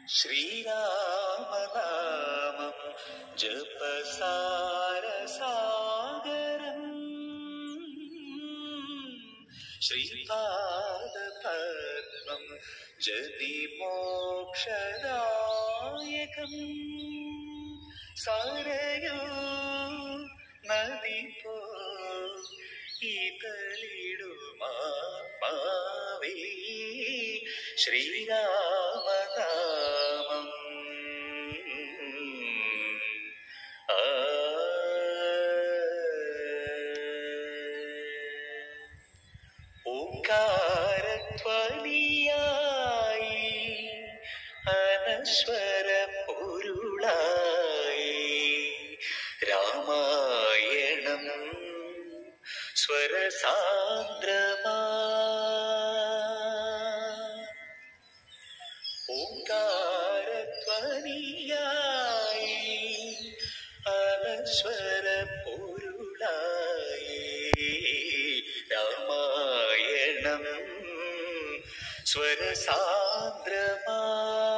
ശ്രീരാമനാമം ജപസാരസാഗരം ശ്രീപാദപത്മം ജതിമോക്ഷദായകം സാരയോ നദി പോ ഇതളിടുമാവേ ശ്രീരാമനാമം ആ ഓങ്കാരധ്വനിയായി അനശ്വര പൊരുളായി രാമായണം സ്വരസാന്ദ്രമാ ഓങ്കാരധ്വനിയായി അനശ്വര പൊരുളായി രാമായണം സ്വരസാന്ദ്രമാ